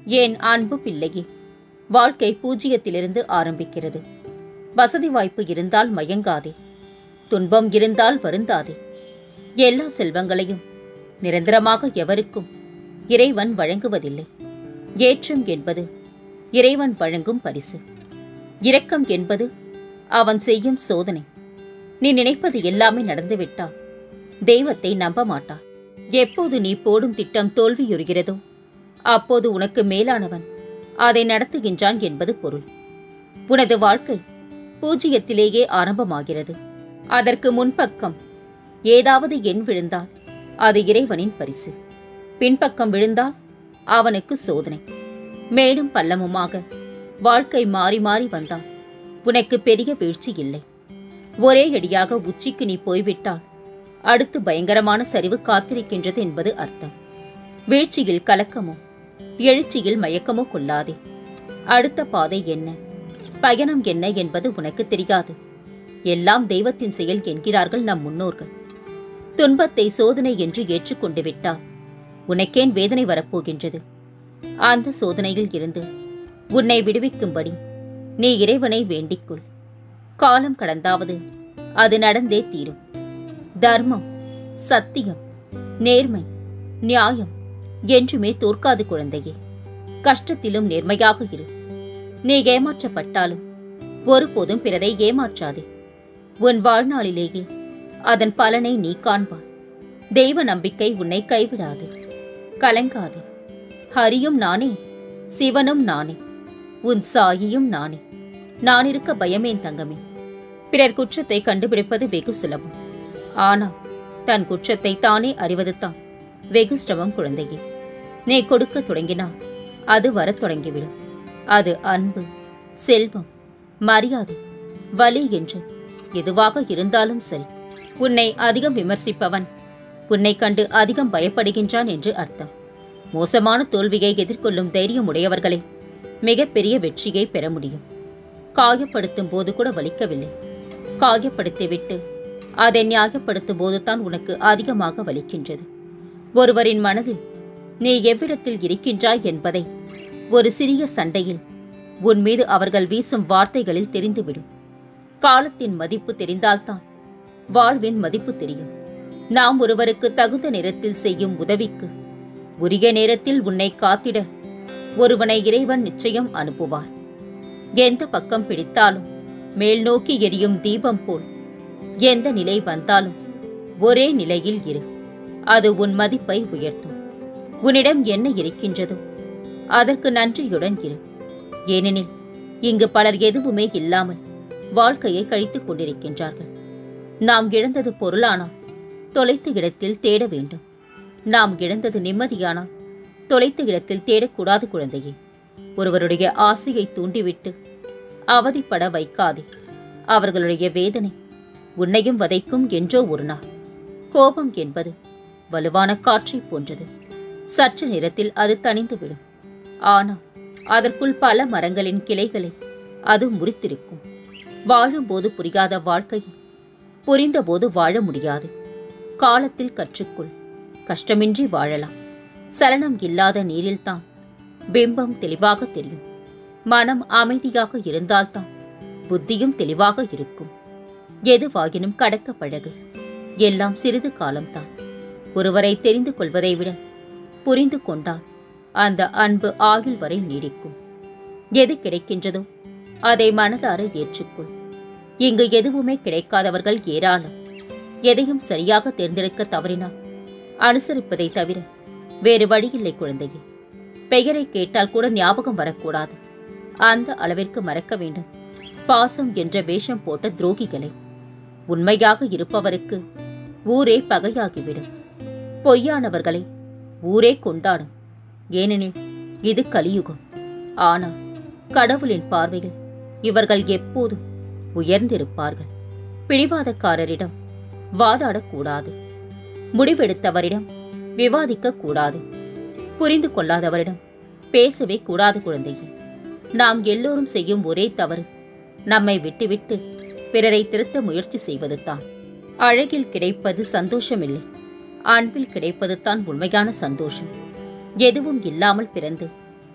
என் அன்பு பிள்ளையே வாழ்க்கை பூஜ்ஜியத்திலிருந்து ஆரம்பிக்கிறது வசதி வாய்ப்பு இருந்தால் மயங்காதே துன்பம் இருந்தால் வருந்தாதே எல்லா செல்வங்களையும் நிரந்தரமாக எவருக்கும் இறைவன் வழங்குவதில்லை ஏற்றம் என்பது இறைவன் வழங்கும் பரிசு இரக்கம் என்பது அவன் செய்யும் சோதனை நீ நினைப்பது எல்லாமே நடந்துவிட்டால் தெய்வத்தை நம்ப மாட்டார் எப்போது நீ போடும் திட்டம் தோல்வியுறுகிறதோ அப்போது உனக்கு மேலானவன் அதை நடத்துகின்றான் என்பது பொருள் உனது வாழ்க்கை பூஜ்ஜியத்திலேயே ஆரம்பமாகிறது அதற்கு முன்பக்கம் ஏதாவது எண் விழுந்தால் அது இறைவனின் பரிசு பின்பக்கம் விழுந்தால் அவனுக்கு சோதனை மேடும் பள்ளமுமாக வாழ்க்கை மாறி மாறி வந்தால் உனக்கு பெரிய வீழ்ச்சி இல்லை ஒரே அடியாக உச்சிக்கு நீ போய்விட்டால் அடுத்து பயங்கரமான சரிவு காத்திருக்கின்றது என்பது அர்த்தம் வீழ்ச்சியில் கலக்கமோ எழுச்சியில் மயக்கமோ கொள்ளாதே அடுத்த பாதை என்ன பயணம் என்ன என்பது உனக்கு தெரியாது எல்லாம் தெய்வத்தின் செயல் என்கிறார்கள் நம் முன்னோர்கள் துன்பத்தை சோதனை என்று ஏற்றுக்கொண்டு விட்டால் உனக்கேன் வேதனை வரப்போகின்றது அந்த சோதனையில் இருந்து உன்னை விடுவிக்கும்படி நீ இறைவனை வேண்டிக்கொள் காலம் கடந்தாவது அது நடந்தே தீரும் தர்மம் சத்தியம் நேர்மை நியாயம் என்றுமே தோற்காது குழந்தையே கஷ்டத்திலும் நேர்மையாக இரு நீ ஏமாற்றப்பட்டாலும் ஒருபோதும் பிறரை ஏமாற்றாதே உன் வாழ்நாளிலேயே அதன் பலனை நீ காண்பாய் தெய்வ நம்பிக்கை உன்னை கைவிடாது கலங்காதே ஹரியும் நானே சிவனும் நானே உன் சாயியும் நானே நான் இருக்க பயமேன் தங்கமே பிறர் குற்றத்தை கண்டுபிடிப்பது வெகு சுலபம் ஆனால் தன் குற்றத்தை தானே அறிவது தான் வெகு சிரமம் குழந்தையே நீ கொடுக்க தொடங்கினால் அது வரத் தொடங்கிவிடும் அது அன்பு செல்வம் மரியாதை வலி என்று எதுவாக இருந்தாலும் சரி உன்னை அதிகம் விமர்சிப்பவன் உன்னை கண்டு அதிகம் பயப்படுகின்றான் என்று அர்த்தம் மோசமான தோல்வியை எதிர்கொள்ளும் தைரியம் உடையவர்களே மிகப்பெரிய வெற்றியை பெற முடியும் காயப்படுத்தும் போது கூட வலிக்கவில்லை காயப்படுத்திவிட்டு அதை நியாயப்படுத்தும் போதுதான் உனக்கு அதிகமாக வலிக்கின்றது ஒருவரின் மனதில் நீ எவ்விடத்தில் இருக்கின்றாய் என்பதை ஒரு சிறிய சண்டையில் உன் மீது அவர்கள் வீசும் வார்த்தைகளில் தெரிந்துவிடும் காலத்தின் மதிப்பு தெரிந்தால்தான் வாழ்வின் மதிப்பு தெரியும் நாம் ஒருவருக்கு தகுந்த நேரத்தில் செய்யும் உதவிக்கு உரிய நேரத்தில் உன்னை காத்திட ஒருவனை இறைவன் நிச்சயம் அனுப்புவார் எந்த பக்கம் பிடித்தாலும் மேல் நோக்கி எரியும் தீபம் போல் எந்த நிலை வந்தாலும் ஒரே நிலையில் இரு அது உன் மதிப்பை உயர்த்தும் உன்னிடம் என்ன இருக்கின்றதோ அதற்கு நன்றியுடன் இரு ஏனெனில் இங்கு பலர் எதுவுமே இல்லாமல் வாழ்க்கையை கழித்துக் கொண்டிருக்கின்றார்கள் நாம் இழந்தது பொருளானால் தொலைத்த இடத்தில் தேட வேண்டும் நாம் இழந்தது நிம்மதியானால் தொலைத்த இடத்தில் தேடக்கூடாது குழந்தையே ஒருவருடைய ஆசையை தூண்டிவிட்டு அவதிப்பட வைக்காதே அவர்களுடைய வேதனை உன்னையும் வதைக்கும் என்றோ ஒரு நாள் கோபம் என்பது வலுவான காற்றைப் போன்றது சற்று நேரத்தில் அது தணிந்துவிடும் ஆனால் அதற்குள் பல மரங்களின் கிளைகளை அது முறித்திருக்கும் வாழும்போது புரியாத வாழ்க்கையை புரிந்தபோது வாழ முடியாது காலத்தில் கற்றுக்கொள் கஷ்டமின்றி வாழலாம் சலனம் இல்லாத நீரில்தான் பிம்பம் தெளிவாக தெரியும் மனம் அமைதியாக இருந்தால்தான் புத்தியும் தெளிவாக இருக்கும் எதுவாகினும் கடக்க பழகு எல்லாம் சிறிது காலம்தான் ஒருவரை தெரிந்து கொள்வதை விட புரிந்து கொண்டால் அந்த அன்பு ஆயுள் வரை நீடிக்கும் எது கிடைக்கின்றதோ அதை மனதார ஏற்றுக்கொள் இங்கு எதுவுமே கிடைக்காதவர்கள் ஏராளம் எதையும் சரியாக தேர்ந்தெடுக்க தவறினால் அனுசரிப்பதை தவிர வேறு வழியில்லை குழந்தையே பெயரை கேட்டால் கூட ஞாபகம் வரக்கூடாது அந்த அளவிற்கு மறக்க வேண்டும் பாசம் என்ற வேஷம் போட்ட துரோகிகளை உண்மையாக இருப்பவருக்கு ஊரே பகையாகிவிடும் பொய்யானவர்களை ஊரே கொண்டாடும் ஏனெனில் இது கலியுகம் ஆனால் கடவுளின் பார்வையில் இவர்கள் எப்போதும் உயர்ந்திருப்பார்கள் பிடிவாதக்காரரிடம் வாதாடக்கூடாது முடிவெடுத்தவரிடம் விவாதிக்க கூடாது புரிந்து கொள்ளாதவரிடம் பேசவே கூடாது குழந்தையே நாம் எல்லோரும் செய்யும் ஒரே தவறு நம்மை விட்டுவிட்டு பிறரை திருத்த முயற்சி செய்வதுதான் அழகில் கிடைப்பது சந்தோஷமில்லை அன்பில் கிடைப்பது தான் உண்மையான சந்தோஷம் எதுவும் இல்லாமல் பிறந்து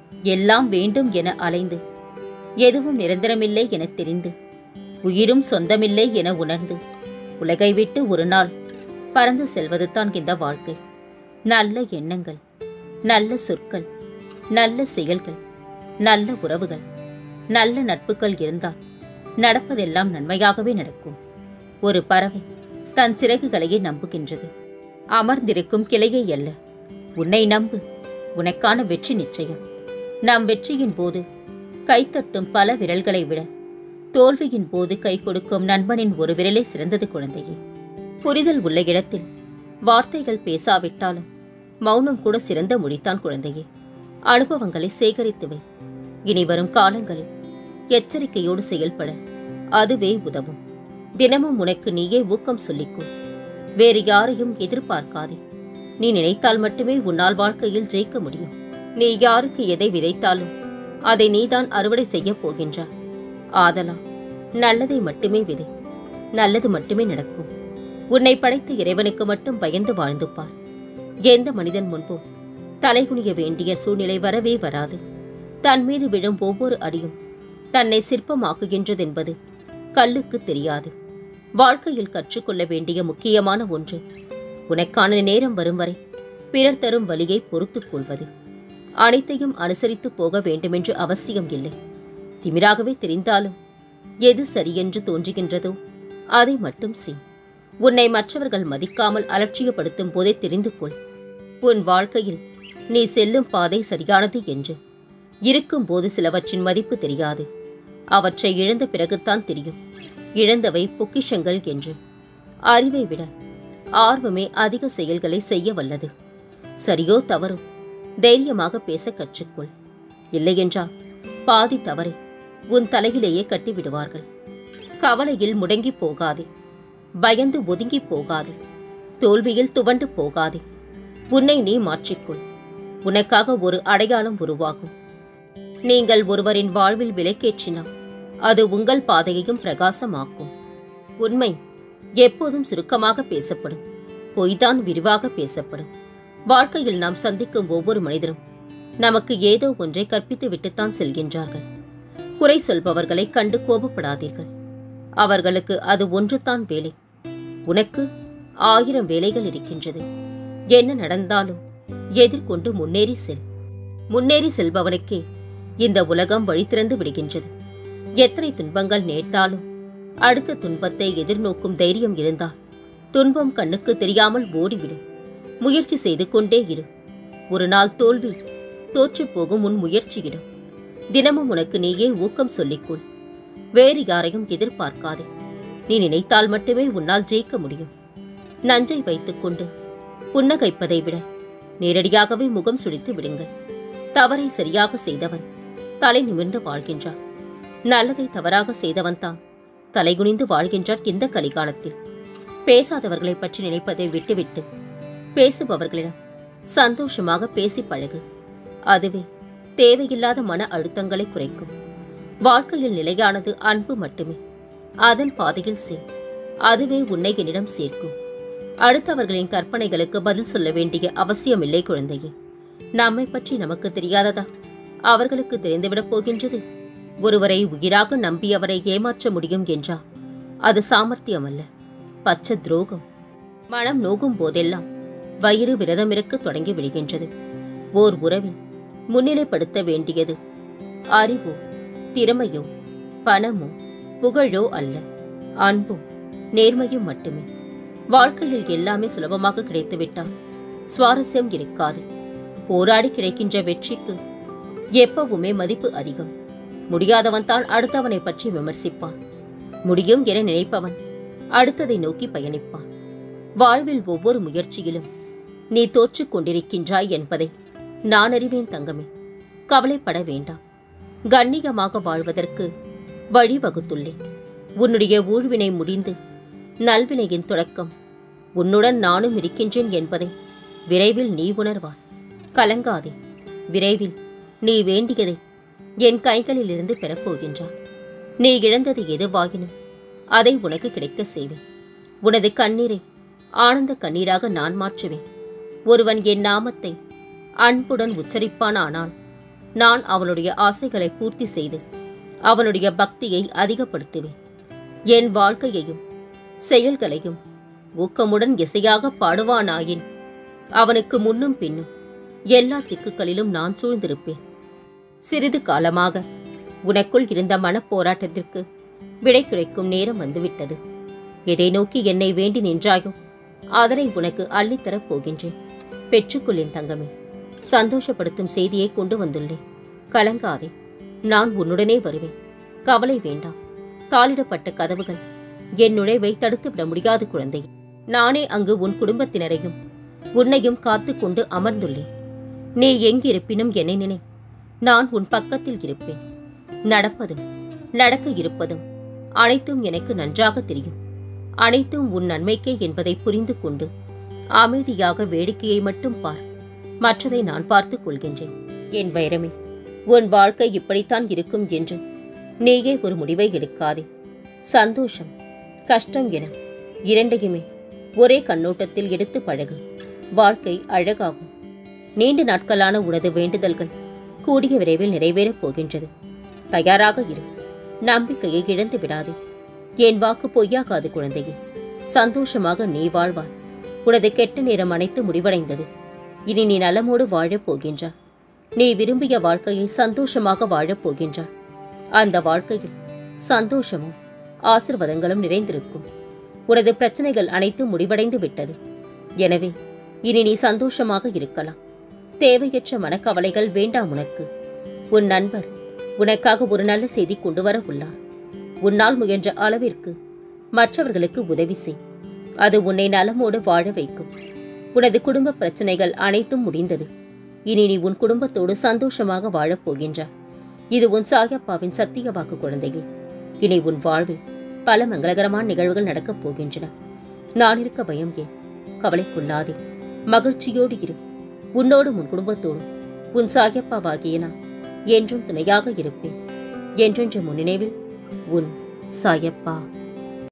எல்லாம் வேண்டும் என அலைந்து எதுவும் நிரந்தரமில்லை என தெரிந்து உயிரும் சொந்தமில்லை என உணர்ந்து உலகை விட்டு ஒரு நாள் பறந்து செல்வதுதான் இந்த வாழ்க்கை நல்ல எண்ணங்கள் நல்ல சொற்கள் நல்ல செயல்கள் நல்ல உறவுகள் நல்ல நட்புகள் இருந்தால் நடப்பதெல்லாம் நன்மையாகவே நடக்கும் ஒரு பறவை தன் சிறகுகளையே நம்புகின்றது அமர்ந்திருக்கும் கிளையை அல்ல உன்னை நம்பு உனக்கான வெற்றி நிச்சயம் நாம் வெற்றியின் போது கைத்தட்டும் பல விரல்களை விட தோல்வியின் போது கை கொடுக்கும் நண்பனின் ஒரு விரலே சிறந்தது குழந்தையே புரிதல் உள்ள இடத்தில் வார்த்தைகள் பேசாவிட்டாலும் மௌனம் கூட சிறந்த மொழித்தான் குழந்தையே அனுபவங்களை சேகரித்து வை இனி வரும் காலங்களில் எச்சரிக்கையோடு செயல்பட அதுவே உதவும் தினமும் உனக்கு நீயே ஊக்கம் சொல்லிக்கொள் வேறு யாரையும் எதிர்பார்க்காதே நீ நினைத்தால் மட்டுமே உன்னால் வாழ்க்கையில் ஜெயிக்க முடியும் நீ யாருக்கு எதை விதைத்தாலும் அதை நீதான் அறுவடை செய்யப் போகின்றாய் ஆதலால் நல்லதை மட்டுமே விதை நல்லது மட்டுமே நடக்கும் உன்னை படைத்த இறைவனுக்கு மட்டும் பயந்து வாழ்ந்து பார் எந்த மனிதன் முன்பும் தலைகுனிய வேண்டிய சூழ்நிலை வரவே வராது தன் மீது விழும் ஒவ்வொரு அடியும் தன்னை சிற்பமாக்குகின்றதென்பது கல்லுக்கு தெரியாது வாழ்க்கையில் கற்றுக்கொள்ள வேண்டிய முக்கியமான ஒன்று உனக்கான நேரம் வரும் வரை பிறர் தரும் வழியை பொறுத்துக் கொள்வது அனைத்தையும் அனுசரித்து போக வேண்டுமென்று அவசியம் இல்லை திமிராகவே தெரிந்தாலும் எது சரியென்று தோன்றுகின்றதோ அதை மட்டும் செய் உன்னை மற்றவர்கள் மதிக்காமல் அலட்சியப்படுத்தும் போதே தெரிந்து கொள் உன் வாழ்க்கையில் நீ செல்லும் பாதை சரியானது என்று இருக்கும்போது சிலவற்றின் மதிப்பு தெரியாது அவற்றை இழந்த பிறகுதான் தெரியும் இழந்தவை பொக்கிஷங்கள் என்று அறிவை விட ஆர்வமே அதிக செயல்களை செய்ய வல்லது சரியோ தவறோ தைரியமாக பேச கற்றுக்கொள் இல்லையென்றால் பாதி தவறை உன் தலையிலேயே கட்டி விடுவார்கள் கவலையில் முடங்கி போகாதே பயந்து ஒதுங்கி போகாதே தோல்வியில் துவண்டு போகாதே உன்னை நீ மாற்றிக்கொள் உனக்காக ஒரு அடையாளம் உருவாகும் நீங்கள் ஒருவரின் வாழ்வில் விலைக்கேற்றினால் அது உங்கள் பாதையையும் பிரகாசமாக்கும் உண்மை எப்போதும் சுருக்கமாக பேசப்படும் பொய்தான் விரிவாக பேசப்படும் வாழ்க்கையில் நாம் சந்திக்கும் ஒவ்வொரு மனிதரும் நமக்கு ஏதோ ஒன்றை கற்பித்து விட்டுத்தான் செல்கின்றார்கள் குறை சொல்பவர்களை கண்டு கோபப்படாதீர்கள் அவர்களுக்கு அது ஒன்றுதான் வேலை உனக்கு ஆயிரம் வேலைகள் இருக்கின்றது என்ன நடந்தாலும் எதிர்கொண்டு முன்னேறி செல் முன்னேறி செல்பவனுக்கே இந்த உலகம் வழி திறந்து விடுகின்றது எத்தனை துன்பங்கள் நேர்த்தாலும் அடுத்த துன்பத்தை எதிர்நோக்கும் தைரியம் இருந்தால் துன்பம் கண்ணுக்கு தெரியாமல் ஓடிவிடும் முயற்சி செய்து கொண்டே இரு ஒரு நாள் தோல்வி தோற்றுப் போகும் உன் முயற்சியிடும் தினமும் உனக்கு நீயே ஊக்கம் சொல்லிக்கொள் வேறு யாரையும் எதிர்பார்க்காதே நீ நினைத்தால் மட்டுமே உன்னால் ஜெயிக்க முடியும் நஞ்சை வைத்துக்கொண்டு புன்னகைப்பதை விட நேரடியாகவே முகம் சுழித்து விடுங்கள் தவறை சரியாக செய்தவன் தலை நிமிர்ந்து வாழ்கின்றான் நல்லதை தவறாக செய்தவன் தான் தலைகுனிந்து வாழ்கின்றான் இந்த கலிகாலத்தில் பேசாதவர்களை பற்றி நினைப்பதை விட்டுவிட்டு பேசுபவர்களிடம் சந்தோஷமாக பேசி பழகு அதுவே தேவையில்லாத மன அழுத்தங்களை குறைக்கும் வாழ்க்கையில் நிலையானது அன்பு மட்டுமே அதன் பாதையில் செல் அதுவே உன்னை என்னிடம் சேர்க்கும் அடுத்தவர்களின் கற்பனைகளுக்கு பதில் சொல்ல வேண்டிய அவசியமில்லை குழந்தையே நம்மை பற்றி நமக்கு தெரியாததா அவர்களுக்கு தெரிந்துவிடப் போகின்றது ஒருவரை உயிராக நம்பியவரை ஏமாற்ற முடியும் என்றா அது சாமர்த்தியம் அல்ல பச்ச துரோகம் மனம் நோகும் போதெல்லாம் வயிறு விரதமிருக்க தொடங்கி விடுகின்றது ஓர் உறவில் முன்னிலைப்படுத்த வேண்டியது அறிவோ திறமையோ பணமோ புகழோ அல்ல அன்பும் நேர்மையும் மட்டுமே வாழ்க்கையில் எல்லாமே சுலபமாக கிடைத்துவிட்டால் சுவாரஸ்யம் இருக்காது போராடி கிடைக்கின்ற வெற்றிக்கு எப்பவுமே மதிப்பு அதிகம் முடியாதவன் தான் அடுத்தவனை பற்றி விமர்சிப்பான் முடியும் என நினைப்பவன் அடுத்ததை நோக்கி பயணிப்பான் வாழ்வில் ஒவ்வொரு முயற்சியிலும் நீ தோற்றுக் கொண்டிருக்கின்றாய் என்பதை நான் அறிவேன் தங்கமே கவலைப்பட வேண்டாம் கண்ணியமாக வாழ்வதற்கு வழிவகுத்துள்ளேன் உன்னுடைய ஊழ்வினை முடிந்து நல்வினையின் தொடக்கம் உன்னுடன் நானும் இருக்கின்றேன் என்பதை விரைவில் நீ உணர்வாய் கலங்காதே விரைவில் நீ வேண்டியதை என் கைகளிலிருந்து பெறப்போகின்றாய் நீ இழந்தது எதுவாகினும் அதை உனக்கு கிடைக்க செய்வேன் உனது கண்ணீரை ஆனந்த கண்ணீராக நான் மாற்றுவேன் ஒருவன் என் நாமத்தை அன்புடன் உச்சரிப்பானானால் நான் அவனுடைய ஆசைகளை பூர்த்தி செய்து அவனுடைய பக்தியை அதிகப்படுத்துவேன் என் வாழ்க்கையையும் செயல்களையும் ஊக்கமுடன் இசையாக பாடுவானாயின் அவனுக்கு முன்னும் பின்னும் எல்லா திக்குகளிலும் நான் சூழ்ந்திருப்பேன் சிறிது காலமாக உனக்குள் இருந்த மனப்போராட்டத்திற்கு விடை கிடைக்கும் நேரம் வந்துவிட்டது எதை நோக்கி என்னை வேண்டி நின்றாயோ அதனை உனக்கு அள்ளித்தரப் போகின்றேன் பெற்றுக்கொள் என் தங்கமே சந்தோஷப்படுத்தும் செய்தியை கொண்டு வந்துள்ளேன் கலங்காதே நான் உன்னுடனே வருவேன் கவலை வேண்டாம் தாளிடப்பட்ட கதவுகள் என் நுழைவை தடுத்துவிட முடியாது குழந்தை நானே அங்கு உன் குடும்பத்தினரையும் உன்னையும் காத்துக் கொண்டு அமர்ந்துள்ளேன் நீ எங்கிருப்பினும் என்னை நினை நான் உன் பக்கத்தில் இருப்பேன் நடப்பதும் நடக்க இருப்பதும் அனைத்தும் எனக்கு நன்றாக தெரியும் அனைத்தும் உன் நன்மைக்கே என்பதை புரிந்து கொண்டு அமைதியாக வேடிக்கையை மட்டும் பார் மற்றதை நான் பார்த்துக் கொள்கின்றேன் என் வைரமே உன் வாழ்க்கை இப்படித்தான் இருக்கும் என்று நீயே ஒரு முடிவை எடுக்காதே சந்தோஷம் கஷ்டம் என இரண்டையுமே ஒரே கண்ணோட்டத்தில் எடுத்து பழகு வாழ்க்கை அழகாகும் நீண்ட நாட்களான உனது வேண்டுதல்கள் கூடிய விரைவில் நிறைவேறப் போகின்றது தயாராக இரு நம்பிக்கையை இழந்து விடாதே என் வாக்கு பொய்யாகாது குழந்தையே சந்தோஷமாக நீ வாழ்வாய் உனது கெட்ட நேரம் அனைத்து முடிவடைந்தது இனி நீ நலமோடு வாழப் போகின்றாய் நீ விரும்பிய வாழ்க்கையை சந்தோஷமாக வாழப் போகின்றாய் அந்த வாழ்க்கையில் சந்தோஷமும் ஆசிர்வாதங்களும் நிறைந்திருக்கும் உனது பிரச்சனைகள் அனைத்தும் முடிவடைந்து விட்டது எனவே இனி நீ சந்தோஷமாக இருக்கலாம் தேவையற்ற மனக்கவலைகள் வேண்டாம் உனக்கு உன் நண்பர் உனக்காக ஒரு நல்ல செய்தி கொண்டு வர உள்ளார் உன்னால் முயன்ற அளவிற்கு மற்றவர்களுக்கு உதவி செய் அது உன்னை நலமோடு வாழ வைக்கும் உனது குடும்ப பிரச்சனைகள் அனைத்தும் முடிந்தது இனி நீ உன் குடும்பத்தோடு சந்தோஷமாக வாழப் போகின்றாய் இது உன் சாயப்பாவின் சத்திய வாக்கு குழந்தையே இனி உன் வாழ்வில் பல மங்களகரமான நிகழ்வுகள் நடக்கப் போகின்றன நான் இருக்க பயம் ஏன் கவலைக்குள்ளாதே மகிழ்ச்சியோடு இரு உன்னோடு உன் குடும்பத்தோடும் உன் சாயப்பாவாகிய நான் என்றும் துணையாக இருப்பேன் என்றென்று முன்னினைவில் உன் சாயப்பா